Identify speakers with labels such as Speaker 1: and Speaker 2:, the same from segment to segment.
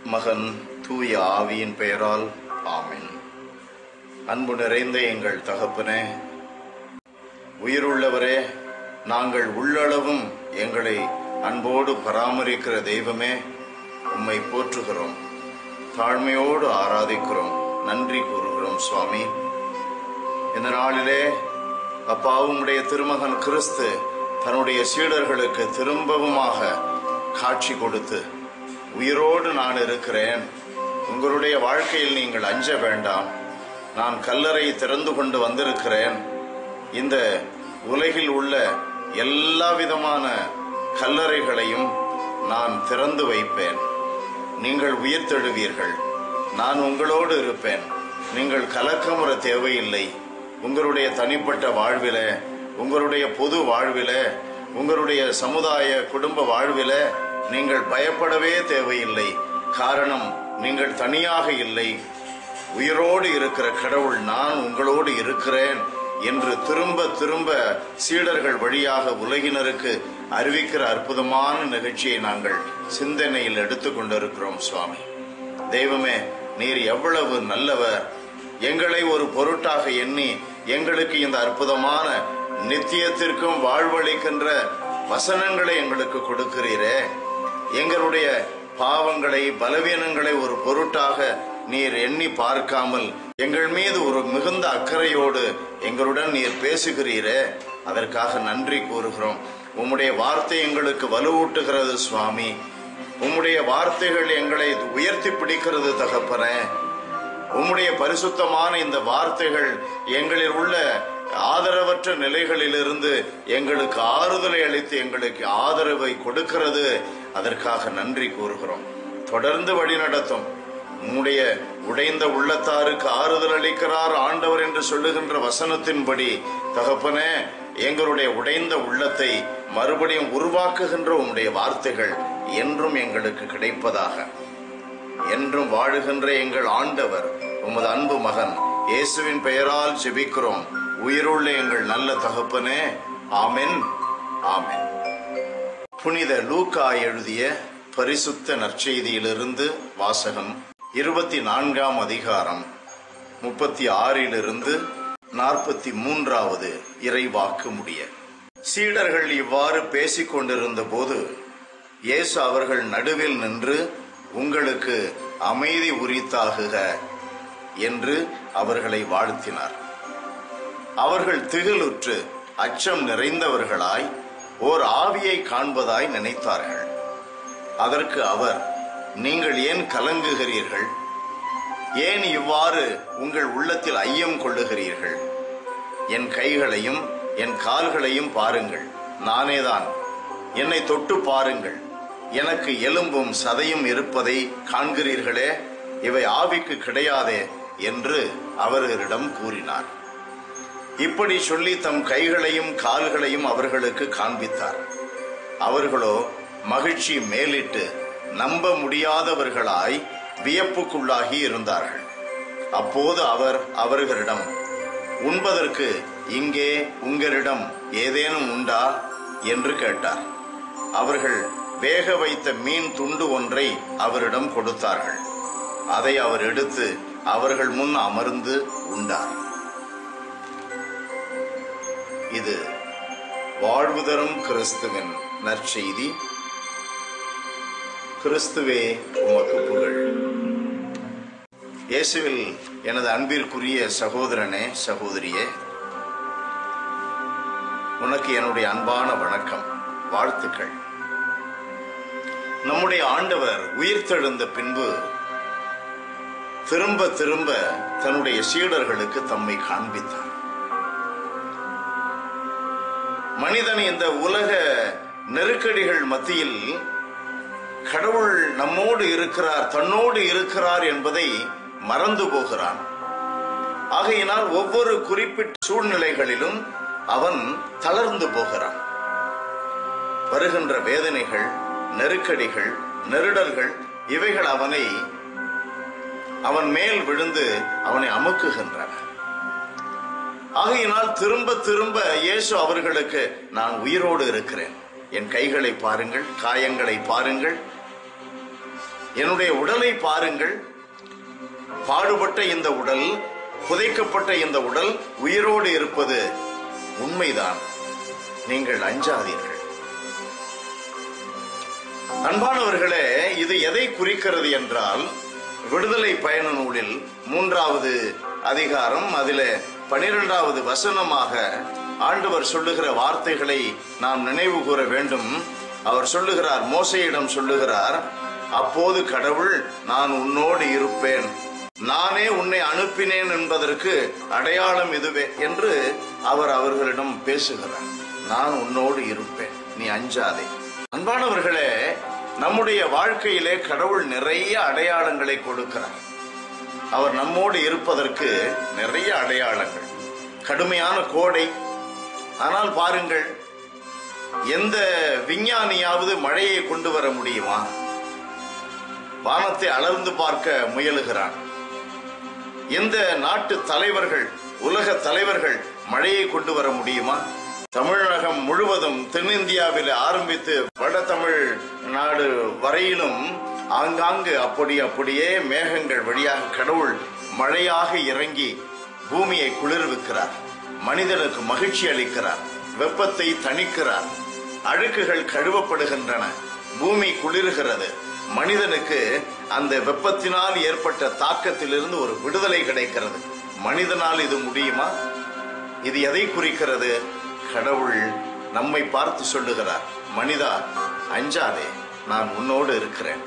Speaker 1: மகன் தூய ஆவியின் பெயரால் ஆமென் அன்பு நிறைந்த எங்கள் தகப்பனே உயிருள்ளவரே நாங்கள் உள்ளளவும் எங்களை அன்போடு பராமரிக்கிற தெய்வமே உம்மை போற்றுகிறோம் தாழ்மையோடு ஆராதிக்கிறோம் நன்றி கூறுகிறோம் சுவாமி இந்த நாளிலே அப்பா உம்முடைய திருமகன் கிறிஸ்து தன்னுடைய சீடர்களுக்கு திரும்பவுமாக காட்சி கொடுத்து உயிரோடு நான் இருக்கிறேன் உங்களுடைய வாழ்க்கையில் நீங்கள் அஞ்ச வேண்டாம் நான் கல்லறை திறந்து கொண்டு வந்திருக்கிறேன் இந்த உலகில் உள்ள எல்லா விதமான கல்லறைகளையும் நான் திறந்து வைப்பேன் நீங்கள் உயிர்த்தெழுவீர்கள் நான் உங்களோடு இருப்பேன் நீங்கள் கலக்கமுற தேவையில்லை உங்களுடைய தனிப்பட்ட வாழ்வில உங்களுடைய பொது வாழ்வில உங்களுடைய சமுதாய குடும்ப வாழ்வில நீங்கள் பயப்படவே தேவையில்லை காரணம் நீங்கள் தனியாக இல்லை உயிரோடு இருக்கிற கடவுள் நான் உங்களோடு இருக்கிறேன் என்று திரும்ப திரும்ப சீடர்கள் வழியாக உலகினருக்கு அறிவிக்கிற அற்புதமான நிகழ்ச்சியை நாங்கள் சிந்தனையில் எடுத்துக்கொண்டிருக்கிறோம் சுவாமி தெய்வமே நீர் எவ்வளவு நல்லவர் எங்களை ஒரு பொருட்டாக எண்ணி எங்களுக்கு இந்த அற்புதமான நித்தியத்திற்கும் வாழ்வளிக்கின்ற வசனங்களை எங்களுக்கு கொடுக்கிறீரே எங்களுடைய பாவங்களை பலவீனங்களை ஒரு பொருட்டாக நீர் எண்ணி பார்க்காமல் எங்கள் மீது ஒரு மிகுந்த அக்கறையோடு எங்களுடன் நீர் பேசுகிறீரே அதற்காக நன்றி கூறுகிறோம் உம்முடைய வார்த்தை எங்களுக்கு வலுவூட்டுகிறது சுவாமி உம்முடைய வார்த்தைகள் எங்களை உயர்த்தி பிடிக்கிறது தகப்பனே உம்முடைய பரிசுத்தமான இந்த வார்த்தைகள் எங்களில் உள்ள ஆதரவற்ற நிலைகளிலிருந்து எங்களுக்கு ஆறுதலை அளித்து எங்களுக்கு ஆதரவை கொடுக்கிறது அதற்காக நன்றி கூறுகிறோம் தொடர்ந்து வழிநடத்தும் உம்முடைய உடைந்த உள்ளத்தாருக்கு ஆறுதல் அளிக்கிறார் ஆண்டவர் என்று சொல்லுகின்ற வசனத்தின்படி தகப்பனே எங்களுடைய உடைந்த உள்ளத்தை மறுபடியும் உருவாக்குகின்ற உம்முடைய வார்த்தைகள் என்றும் எங்களுக்கு கிடைப்பதாக என்றும் வாழுகின்ற எங்கள் ஆண்டவர் உமது அன்பு மகன் இயேசுவின் பெயரால் ஜெபிக்கிறோம் உயிருள்ள எங்கள் நல்ல தகப்பனே ஆமென் ஆமென் புனித லூக்கா எழுதிய பரிசுத்த நற்செய்தியிலிருந்து வாசகம் இருபத்தி நான்காம் அதிகாரம் முப்பத்தி ஆறிலிருந்து நாற்பத்தி மூன்றாவது இறைவாக்கு முடிய சீடர்கள் இவ்வாறு பேசிக் கொண்டிருந்த போது இயேசு அவர்கள் நடுவில் நின்று உங்களுக்கு அமைதி உரித்தாகுக என்று அவர்களை வாழ்த்தினார் அவர்கள் திகிலுற்று அச்சம் நிறைந்தவர்களாய் ஓர் ஆவியை காண்பதாய் நினைத்தார்கள் அதற்கு அவர் நீங்கள் ஏன் கலங்குகிறீர்கள் ஏன் இவ்வாறு உங்கள் உள்ளத்தில் ஐயம் கொள்ளுகிறீர்கள் என் கைகளையும் என் கால்களையும் பாருங்கள் நானேதான் என்னை தொட்டு பாருங்கள் எனக்கு எலும்பும் சதையும் இருப்பதை காண்கிறீர்களே இவை ஆவிக்கு கிடையாதே என்று அவர்களிடம் கூறினார் இப்படி சொல்லி தம் கைகளையும் கால்களையும் அவர்களுக்கு காண்பித்தார் அவர்களோ மகிழ்ச்சி மேலிட்டு நம்ப முடியாதவர்களாய் வியப்புக்குள்ளாகி இருந்தார்கள் அப்போது அவர் அவர்களிடம் உண்பதற்கு இங்கே உங்களிடம் ஏதேனும் உண்டா என்று கேட்டார் அவர்கள் வேக வைத்த மீன் துண்டு ஒன்றை அவரிடம் கொடுத்தார்கள் அதை அவர் எடுத்து அவர்கள் முன் அமர்ந்து உண்டார் இது வாழ்வு தரும் கிறிஸ்துவின் நற்செய்தி கிறிஸ்துவே உமக்கு புகழ் இயேசுவில் எனது அன்பிற்குரிய சகோதரனே சகோதரியே உனக்கு என்னுடைய அன்பான வணக்கம் வாழ்த்துக்கள் நம்முடைய ஆண்டவர் உயிர்த்தெழுந்த பின்பு திரும்ப திரும்ப தன்னுடைய சீடர்களுக்கு தம்மை காண்பித்தார் மனிதன் இந்த உலக நெருக்கடிகள் மத்தியில் கடவுள் நம்மோடு இருக்கிறார் தன்னோடு இருக்கிறார் என்பதை மறந்து போகிறான் ஆகையினால் ஒவ்வொரு குறிப்பிட்ட சூழ்நிலைகளிலும் அவன் தளர்ந்து போகிறான் வருகின்ற வேதனைகள் நெருக்கடிகள் நெருடல்கள் இவைகள் அவனை அவன் மேல் விழுந்து அவனை அமுக்குகின்றன ஆகையினால் திரும்ப திரும்ப இயேசு அவர்களுக்கு நான் உயிரோடு இருக்கிறேன் என் கைகளை பாருங்கள் காயங்களை பாருங்கள் என்னுடைய உடலை பாருங்கள் பாடுபட்ட இந்த உடல் புதைக்கப்பட்ட இந்த உடல் உயிரோடு இருப்பது உண்மைதான் நீங்கள் அஞ்சாதீர்கள் அன்பானவர்களே இது எதை குறிக்கிறது என்றால் விடுதலை பயண நூலில் மூன்றாவது அதிகாரம் அதில பனிரெண்டாவது வசனமாக ஆண்டவர் சொல்லுகிற வார்த்தைகளை நாம் நினைவு கூற வேண்டும் அவர் சொல்லுகிறார் மோசையிடம் சொல்லுகிறார் அப்போது கடவுள் நான் உன்னோடு இருப்பேன் நானே உன்னை அனுப்பினேன் என்பதற்கு அடையாளம் இதுவே என்று அவர் அவர்களிடம் பேசுகிறார் நான் உன்னோடு இருப்பேன் நீ அஞ்சாதே அன்பானவர்களே நம்முடைய வாழ்க்கையிலே கடவுள் நிறைய அடையாளங்களை கொடுக்கிறார் அவர் நம்மோடு இருப்பதற்கு நிறைய அடையாளங்கள் கடுமையான கோடை ஆனால் பாருங்கள் எந்த விஞ்ஞானியாவது மழையை கொண்டு வர முடியுமா வானத்தை அளர்ந்து பார்க்க முயலுகிறான் எந்த நாட்டு தலைவர்கள் உலக தலைவர்கள் மழையை கொண்டு வர முடியுமா தமிழகம் முழுவதும் தென்னிந்தியாவில் ஆரம்பித்து வட தமிழ் நாடு வரையிலும் ஆங்காங்கு அப்படி அப்படியே மேகங்கள் வழியாக கடவுள் மழையாக இறங்கி பூமியை குளிர்விக்கிறார் மனிதனுக்கு மகிழ்ச்சி அளிக்கிறார் வெப்பத்தை தணிக்கிறார் அழுக்குகள் கழுவப்படுகின்றன பூமி குளிர்கிறது மனிதனுக்கு அந்த வெப்பத்தினால் ஏற்பட்ட தாக்கத்திலிருந்து ஒரு விடுதலை கிடைக்கிறது மனிதனால் இது முடியுமா இது எதை குறிக்கிறது கடவுள் நம்மை பார்த்து சொல்லுகிறார் மனிதா அஞ்சாதே நான் உன்னோடு இருக்கிறேன்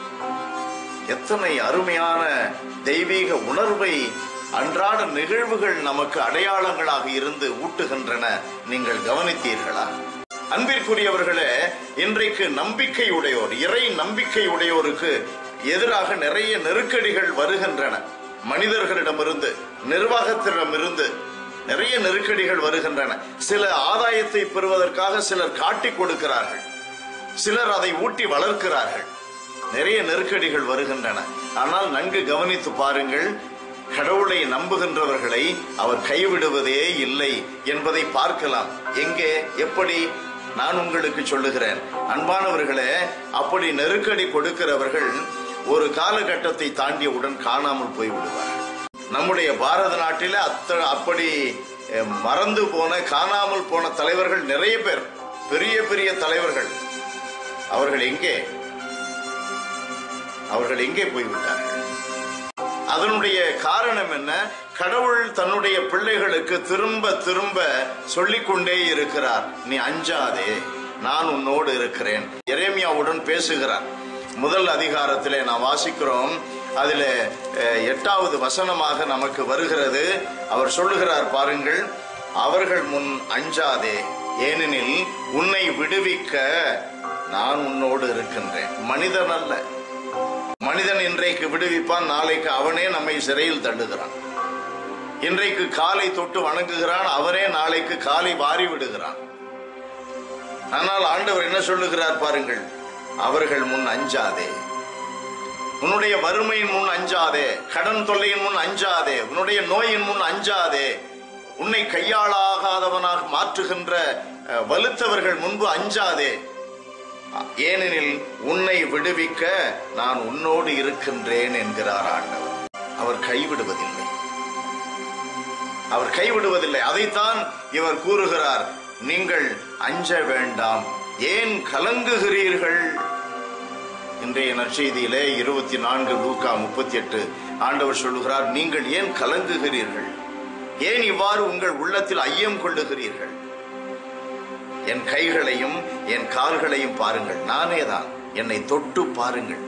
Speaker 1: எத்தனை அருமையான தெய்வீக உணர்வை அன்றாட நிகழ்வுகள் நமக்கு அடையாளங்களாக இருந்து ஊட்டுகின்றன நீங்கள் கவனித்தீர்களா அன்பிற்குரியவர்களே இன்றைக்கு நம்பிக்கை உடையோர் இறை நம்பிக்கை உடையோருக்கு எதிராக நிறைய நெருக்கடிகள் வருகின்றன மனிதர்களிடமிருந்து நிர்வாகத்திடமிருந்து நிறைய நெருக்கடிகள் வருகின்றன சில ஆதாயத்தை பெறுவதற்காக சிலர் காட்டிக் கொடுக்கிறார்கள் சிலர் அதை ஊட்டி வளர்க்கிறார்கள் நிறைய நெருக்கடிகள் வருகின்றன ஆனால் நன்கு கவனித்து பாருங்கள் கடவுளை நம்புகின்றவர்களை அவர் கைவிடுவதே இல்லை என்பதை பார்க்கலாம் எங்கே எப்படி நான் உங்களுக்கு சொல்லுகிறேன் அன்பானவர்களே அப்படி நெருக்கடி கொடுக்கிறவர்கள் ஒரு காலகட்டத்தை தாண்டியவுடன் காணாமல் போய்விடுவார்கள் நம்முடைய பாரத நாட்டில அத்த அப்படி அஹ், மறந்து போன காணாமல் போன தலைவர்கள் நிறைய பேர் பெரிய பெரிய தலைவர்கள் அவர்கள் எங்கே அவர்கள் எங்கே போய்விட்டார்கள் அதனுடைய காரணம் என்ன கடவுள் தன்னுடைய பிள்ளைகளுக்கு திரும்ப திரும்ப சொல்லிக்கொண்டே இருக்கிறார் நீ அஞ்சாதே நான் உன்னோடு இருக்கிறேன் எரேமியாவுடன் பேசுகிறார் முதல் அதிகாரத்திலே நாம் வாசிக்கிறோம் அதில் எட்டாவது வசனமாக நமக்கு வருகிறது அவர் சொல்லுகிறார் பாருங்கள் அவர்கள் முன் அஞ்சாதே ஏனெனில் உன்னை விடுவிக்க நான் உன்னோடு இருக்கின்றேன் மனிதன் அல்ல மனிதன் இன்றைக்கு விடுவிப்பான் நாளைக்கு அவனே நம்மை சிறையில் தள்ளுகிறான் இன்றைக்கு காலை தொட்டு வணங்குகிறான் அவனே நாளைக்கு காலை வாரி விடுகிறான் ஆனால் ஆண்டவர் என்ன சொல்லுகிறார் பாருங்கள் அவர்கள் முன் அஞ்சாதே உன்னுடைய வறுமையின் முன் அஞ்சாதே கடன் தொல்லையின் முன் அஞ்சாதே உன்னுடைய நோயின் முன் அஞ்சாதே உன்னை கையாளாகாதவனாக மாற்றுகின்ற அஹ், வலுத்தவர்கள் முன்பு அஞ்சாதே ஏனெனில் உன்னை விடுவிக்க நான் உன்னோடு இருக்கின்றேன் என்கிறார் ஆண்டவர் அவர் கைவிடுவதில்லை அவர் கைவிடுவதில்லை அதைத்தான் இவர் கூறுகிறார் நீங்கள் அஞ்ச வேண்டாம் ஏன் கலங்குகிறீர்கள் இன்றைய நற்செய்தியிலே இருபத்தி நான்கு லூக்கா முப்பத்தி எட்டு ஆண்டவர் சொல்லுகிறார் நீங்கள் ஏன் கலங்குகிறீர்கள் ஏன் இவ்வாறு உங்கள் உள்ளத்தில் ஐயம் கொள்ளுகிறீர்கள் என் கைகளையும் என் கால்களையும் பாருங்கள் நானே தான் என்னை தொட்டு பாருங்கள்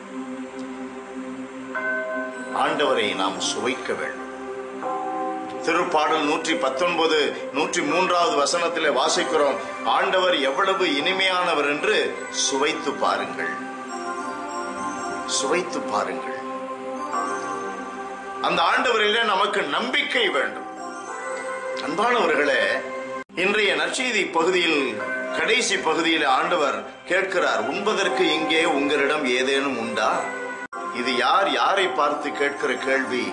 Speaker 1: ஆண்டவரை நாம் சுவைக்க வேண்டும் திருப்பாடல் நூற்றி பத்தொன்பது நூற்றி மூன்றாவது வசனத்திலே வாசிக்கிறோம் ஆண்டவர் எவ்வளவு இனிமையானவர் என்று சுவைத்து பாருங்கள் சுவைத்து பாருங்கள் அந்த ஆண்டவரிலே நமக்கு நம்பிக்கை வேண்டும் அன்பானவர்களே இன்றைய நற்செய்தி பகுதியில் கடைசி பகுதியில் ஆண்டவர் கேட்கிறார் உண்பதற்கு இங்கே உங்களிடம் ஏதேனும் உண்டா இது யார் யாரை பார்த்து கேட்கிற கேள்வி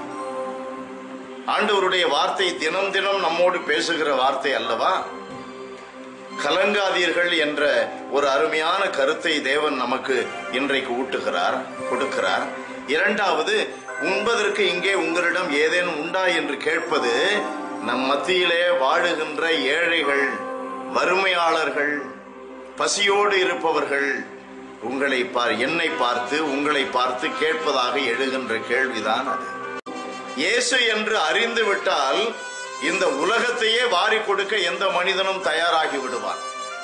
Speaker 1: ஆண்டவருடைய வார்த்தை தினம் தினம் நம்மோடு பேசுகிற வார்த்தை அல்லவா கலங்காதீர்கள் என்ற ஒரு அருமையான கருத்தை தேவன் நமக்கு இன்றைக்கு ஊட்டுகிறார் கொடுக்கிறார் இரண்டாவது உண்பதற்கு இங்கே உங்களிடம் ஏதேனும் உண்டா என்று கேட்பது நம் மத்தியிலே வாழுகின்ற ஏழைகள் வறுமையாளர்கள் பசியோடு இருப்பவர்கள் உங்களை பார் என்னை பார்த்து உங்களை பார்த்து கேட்பதாக எழுகின்ற கேள்விதான் அது இயேசு என்று அறிந்து விட்டால் இந்த உலகத்தையே வாரி கொடுக்க எந்த மனிதனும் தயாராகி விடுவான்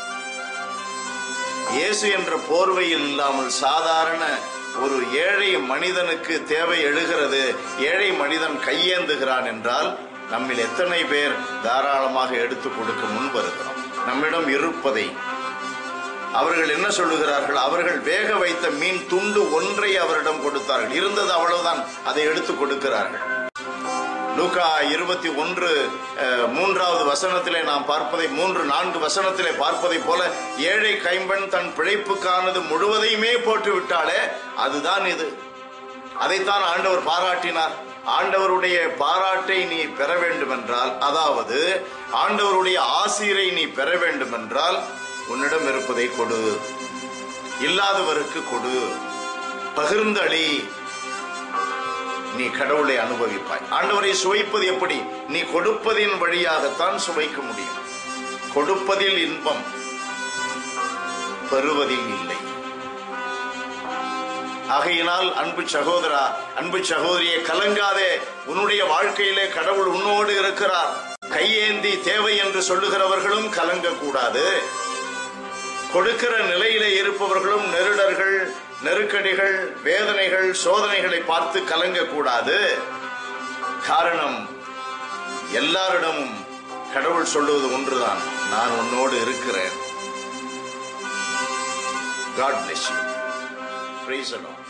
Speaker 1: இயேசு என்ற போர்வையில் இல்லாமல் சாதாரண ஒரு ஏழை மனிதனுக்கு தேவை எழுகிறது ஏழை மனிதன் கையேந்துகிறான் என்றால் நம்மில் எத்தனை பேர் தாராளமாக எடுத்து கொடுக்க முன் வருகிறோம் நம்மிடம் இருப்பதை அவர்கள் என்ன சொல்லுகிறார்கள் அவர்கள் வேக வைத்த மீன் துண்டு ஒன்றை அவரிடம் கொடுத்தார்கள் இருந்தது அவ்வளவுதான் அதை எடுத்து கொடுக்கிறார்கள் லூகா இருபத்தி ஒன்று அஹ், மூன்றாவது வசனத்திலே நாம் பார்ப்பதை மூன்று நான்கு வசனத்திலே பார்ப்பதை போல ஏழை கைம்பெண் தன் பிழைப்புக்கானது முழுவதையுமே போட்டு விட்டாலே அதுதான் இது அதைத்தான் ஆண்டவர் பாராட்டினார் ஆண்டவருடைய பாராட்டை நீ பெற வேண்டும் என்றால் அதாவது ஆண்டவருடைய ஆசீரை நீ பெற வேண்டும் என்றால் உன்னிடம் இருப்பதை கொடு இல்லாதவருக்கு கொடு பகிர்ந்தளி நீ கடவுளை அனுபவிப்பாய் ஆண்டவரை சுவைப்பது எப்படி நீ கொடுப்பதின் வழியாகத்தான் சுவைக்க முடியும் கொடுப்பதில் இன்பம் பெறுவதில் இல்லை ஆகையினால் அன்பு சகோதரா அன்பு சகோதரியே கலங்காதே உன்னுடைய வாழ்க்கையிலே கடவுள் உன்னோடு இருக்கிறார் கையேந்தி தேவை என்று சொல்லுகிறவர்களும் கலங்க கூடாது கொடுக்கிற நிலையிலே இருப்பவர்களும் நெருடர்கள் நெருக்கடிகள் வேதனைகள் சோதனைகளை பார்த்து கலங்க கூடாது காரணம் எல்லாரிடமும் கடவுள் சொல்லுவது ஒன்றுதான் நான் உன்னோடு இருக்கிறேன் god bless you prize allot